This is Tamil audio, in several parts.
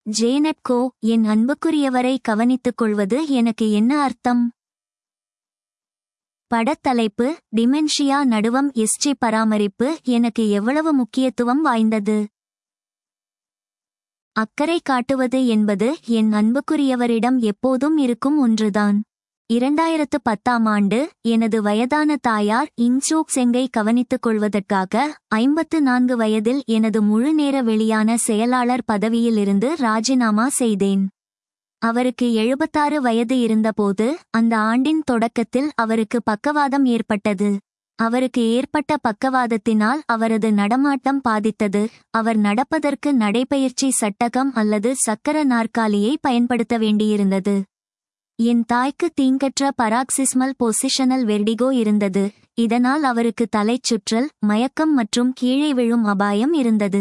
ஜேனட் கோ என் அன்புக்குரியவரை கவனித்துக் கொள்வது எனக்கு என்ன அர்த்தம் படத்தலைப்பு டிமென்ஷியா நடுவம் எஸ்டி பராமரிப்பு எனக்கு எவ்வளவு முக்கியத்துவம் வாய்ந்தது அக்கறை காட்டுவது என்பது என் அன்புக்குரியவரிடம் எப்போதும் இருக்கும் ஒன்றுதான் இரண்டாயிரத்து பத்தாம் ஆண்டு எனது வயதான தாயார் இன்சூக் செங்கை கவனித்துக் கொள்வதற்காக ஐம்பத்து நான்கு வயதில் எனது முழுநேர வெளியான செயலாளர் பதவியிலிருந்து ராஜினாமா செய்தேன் அவருக்கு எழுபத்தாறு வயது இருந்தபோது அந்த ஆண்டின் தொடக்கத்தில் அவருக்கு பக்கவாதம் ஏற்பட்டது அவருக்கு ஏற்பட்ட பக்கவாதத்தினால் அவரது நடமாட்டம் பாதித்தது அவர் நடப்பதற்கு நடைபயிற்சி சட்டகம் அல்லது சக்கர நாற்காலியை பயன்படுத்த வேண்டியிருந்தது என் தாய்க்கு தீங்கற்ற பராக்சிஸ்மல் பொசிஷனல் வெர்டிகோ இருந்தது இதனால் அவருக்கு தலைச்சுற்றல் மயக்கம் மற்றும் கீழே விழும் அபாயம் இருந்தது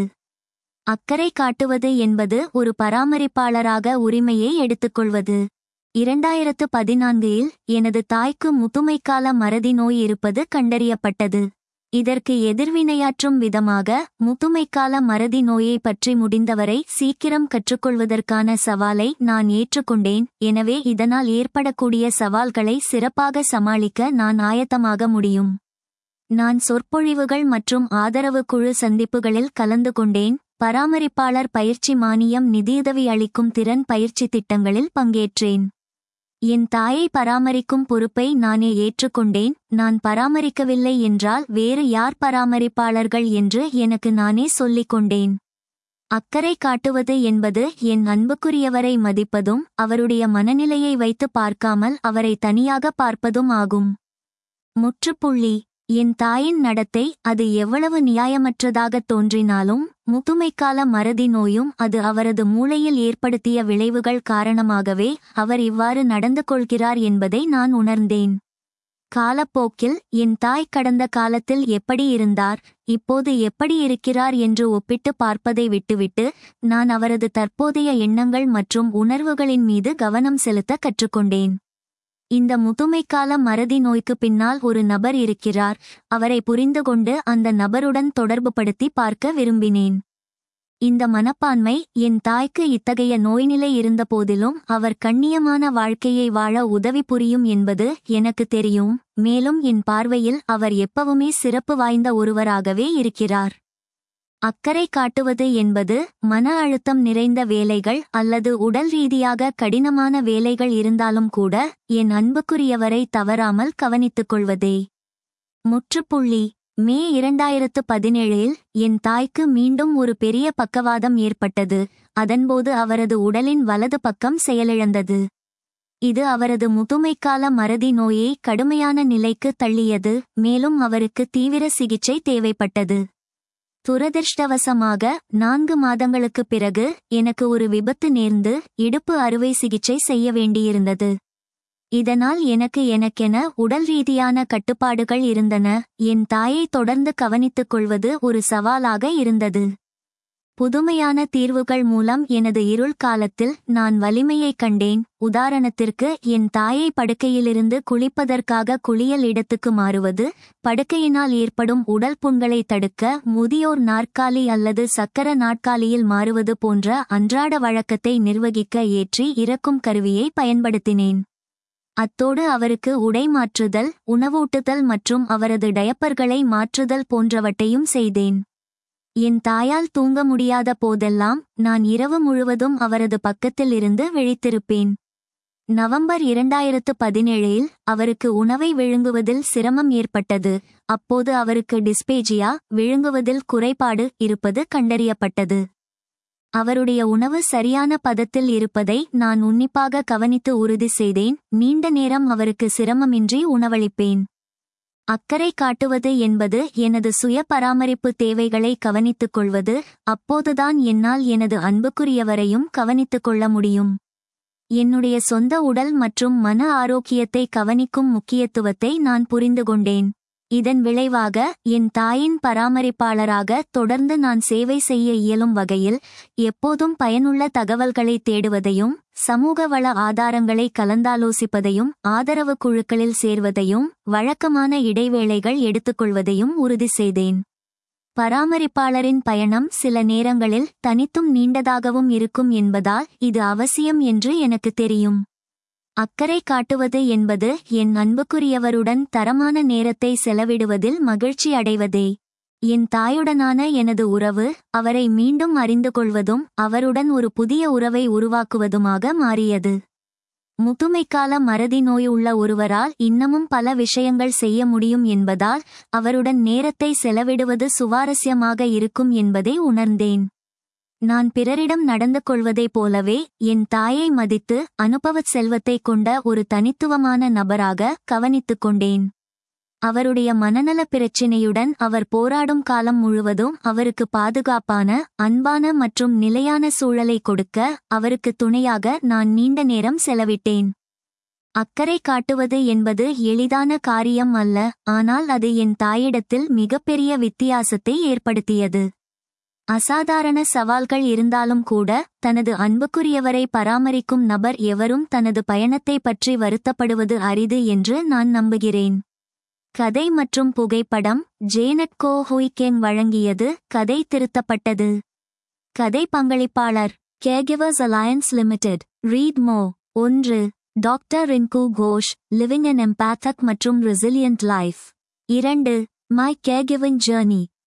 அக்கறை காட்டுவது என்பது ஒரு பராமரிப்பாளராக உரிமையை எடுத்துக்கொள்வது இரண்டாயிரத்து பதினான்கில் எனது தாய்க்கு முதுமைக்கால மறதி நோய் இருப்பது கண்டறியப்பட்டது இதற்கு எதிர்வினையாற்றும் விதமாக முதுமைக்கால மறதி நோயை பற்றி முடிந்தவரை சீக்கிரம் கற்றுக்கொள்வதற்கான சவாலை நான் ஏற்றுக்கொண்டேன் எனவே இதனால் ஏற்படக்கூடிய சவால்களை சிறப்பாக சமாளிக்க நான் ஆயத்தமாக முடியும் நான் சொற்பொழிவுகள் மற்றும் ஆதரவு குழு சந்திப்புகளில் கலந்து கொண்டேன் பராமரிப்பாளர் பயிற்சி மானியம் நிதியுதவி அளிக்கும் திறன் பயிற்சி திட்டங்களில் பங்கேற்றேன் என் தாயை பராமரிக்கும் பொறுப்பை நானே ஏற்றுக்கொண்டேன் நான் பராமரிக்கவில்லை என்றால் வேறு யார் பராமரிப்பாளர்கள் என்று எனக்கு நானே சொல்லிக் கொண்டேன் அக்கறை காட்டுவது என்பது என் அன்புக்குரியவரை மதிப்பதும் அவருடைய மனநிலையை வைத்து பார்க்காமல் அவரை தனியாக பார்ப்பதும் ஆகும் முற்றுப்புள்ளி என் தாயின் நடத்தை அது எவ்வளவு நியாயமற்றதாகத் தோன்றினாலும் முதுமைக்கால மறதி நோயும் அது அவரது மூளையில் ஏற்படுத்திய விளைவுகள் காரணமாகவே அவர் இவ்வாறு நடந்து கொள்கிறார் என்பதை நான் உணர்ந்தேன் காலப்போக்கில் என் தாய் கடந்த காலத்தில் எப்படி இருந்தார் இப்போது எப்படி இருக்கிறார் என்று ஒப்பிட்டு பார்ப்பதை விட்டுவிட்டு நான் அவரது தற்போதைய எண்ணங்கள் மற்றும் உணர்வுகளின் மீது கவனம் செலுத்த கற்றுக்கொண்டேன் இந்த முதுமைக்கால மறதி நோய்க்கு பின்னால் ஒரு நபர் இருக்கிறார் அவரை புரிந்து கொண்டு அந்த நபருடன் தொடர்புபடுத்தி பார்க்க விரும்பினேன் இந்த மனப்பான்மை என் தாய்க்கு இத்தகைய நோய்நிலை இருந்தபோதிலும் அவர் கண்ணியமான வாழ்க்கையை வாழ உதவி புரியும் என்பது எனக்கு தெரியும் மேலும் என் பார்வையில் அவர் எப்பவுமே சிறப்பு வாய்ந்த ஒருவராகவே இருக்கிறார் அக்கறை காட்டுவது என்பது மன அழுத்தம் நிறைந்த வேலைகள் அல்லது உடல் ரீதியாக கடினமான வேலைகள் இருந்தாலும் கூட என் அன்புக்குரியவரை தவறாமல் கவனித்துக் கொள்வதே முற்றுப்புள்ளி மே இரண்டாயிரத்து பதினேழில் என் தாய்க்கு மீண்டும் ஒரு பெரிய பக்கவாதம் ஏற்பட்டது அதன்போது அவரது உடலின் வலது பக்கம் செயலிழந்தது இது அவரது முதுமைக்கால மறதி நோயை கடுமையான நிலைக்கு தள்ளியது மேலும் அவருக்கு தீவிர சிகிச்சை தேவைப்பட்டது துரதிர்ஷ்டவசமாக நான்கு மாதங்களுக்குப் பிறகு எனக்கு ஒரு விபத்து நேர்ந்து இடுப்பு அறுவை சிகிச்சை செய்ய வேண்டியிருந்தது இதனால் எனக்கு எனக்கென உடல் ரீதியான கட்டுப்பாடுகள் இருந்தன என் தாயை தொடர்ந்து கவனித்துக் கொள்வது ஒரு சவாலாக இருந்தது புதுமையான தீர்வுகள் மூலம் எனது இருள் காலத்தில் நான் வலிமையை கண்டேன் உதாரணத்திற்கு என் தாயை படுக்கையிலிருந்து குளிப்பதற்காக குளியல் இடத்துக்கு மாறுவது படுக்கையினால் ஏற்படும் உடல் புண்களை தடுக்க முதியோர் நாற்காலி அல்லது சக்கர நாற்காலியில் மாறுவது போன்ற அன்றாட வழக்கத்தை நிர்வகிக்க ஏற்றி இறக்கும் கருவியை பயன்படுத்தினேன் அத்தோடு அவருக்கு உடை மாற்றுதல் உணவூட்டுதல் மற்றும் அவரது டயப்பர்களை மாற்றுதல் போன்றவற்றையும் செய்தேன் என் தாயால் தூங்க முடியாத போதெல்லாம் நான் இரவு முழுவதும் அவரது பக்கத்தில் இருந்து விழித்திருப்பேன் நவம்பர் இரண்டாயிரத்து பதினேழில் அவருக்கு உணவை விழுங்குவதில் சிரமம் ஏற்பட்டது அப்போது அவருக்கு டிஸ்பேஜியா விழுங்குவதில் குறைபாடு இருப்பது கண்டறியப்பட்டது அவருடைய உணவு சரியான பதத்தில் இருப்பதை நான் உன்னிப்பாக கவனித்து உறுதி செய்தேன் நீண்ட நேரம் அவருக்கு சிரமமின்றி உணவளிப்பேன் அக்கறை காட்டுவது என்பது எனது சுய பராமரிப்பு தேவைகளை கவனித்துக் கொள்வது அப்போதுதான் என்னால் எனது அன்புக்குரியவரையும் கவனித்துக் கொள்ள முடியும் என்னுடைய சொந்த உடல் மற்றும் மன ஆரோக்கியத்தை கவனிக்கும் முக்கியத்துவத்தை நான் புரிந்து கொண்டேன் இதன் விளைவாக என் தாயின் பராமரிப்பாளராக தொடர்ந்து நான் சேவை செய்ய இயலும் வகையில் எப்போதும் பயனுள்ள தகவல்களை தேடுவதையும் சமூக வள ஆதாரங்களை கலந்தாலோசிப்பதையும் ஆதரவு குழுக்களில் சேர்வதையும் வழக்கமான இடைவேளைகள் எடுத்துக்கொள்வதையும் உறுதி செய்தேன் பராமரிப்பாளரின் பயணம் சில நேரங்களில் தனித்தும் நீண்டதாகவும் இருக்கும் என்பதால் இது அவசியம் என்று எனக்கு தெரியும் அக்கறை காட்டுவது என்பது என் அன்புக்குரியவருடன் தரமான நேரத்தை செலவிடுவதில் மகிழ்ச்சி அடைவதே என் தாயுடனான எனது உறவு அவரை மீண்டும் அறிந்து கொள்வதும் அவருடன் ஒரு புதிய உறவை உருவாக்குவதுமாக மாறியது முதுமைக்கால மறதி நோய் உள்ள ஒருவரால் இன்னமும் பல விஷயங்கள் செய்ய முடியும் என்பதால் அவருடன் நேரத்தை செலவிடுவது சுவாரஸ்யமாக இருக்கும் என்பதை உணர்ந்தேன் நான் பிறரிடம் நடந்து கொள்வதைப் போலவே என் தாயை மதித்து அனுபவச் செல்வத்தைக் கொண்ட ஒரு தனித்துவமான நபராக கவனித்துக் கொண்டேன் அவருடைய மனநல பிரச்சினையுடன் அவர் போராடும் காலம் முழுவதும் அவருக்கு பாதுகாப்பான அன்பான மற்றும் நிலையான சூழலை கொடுக்க அவருக்கு துணையாக நான் நீண்ட நேரம் செலவிட்டேன் அக்கறை காட்டுவது என்பது எளிதான காரியம் அல்ல ஆனால் அது என் தாயிடத்தில் மிகப்பெரிய வித்தியாசத்தை ஏற்படுத்தியது அசாதாரண சவால்கள் இருந்தாலும் கூட தனது அன்புக்குரியவரை பராமரிக்கும் நபர் எவரும் தனது பயணத்தை பற்றி வருத்தப்படுவது அரிது என்று நான் நம்புகிறேன் கதை மற்றும் புகைப்படம் ஜேனட் கோ ஹுய்கேன் வழங்கியது கதை திருத்தப்பட்டது கதை பங்களிப்பாளர் caregivers alliance limited read more ஒன்று doctor Rinku Ghosh living an empathetic மற்றும் ரெசிலியன்ட் லைஃப் இரண்டு மை கேகிவிங் ஜேர்னி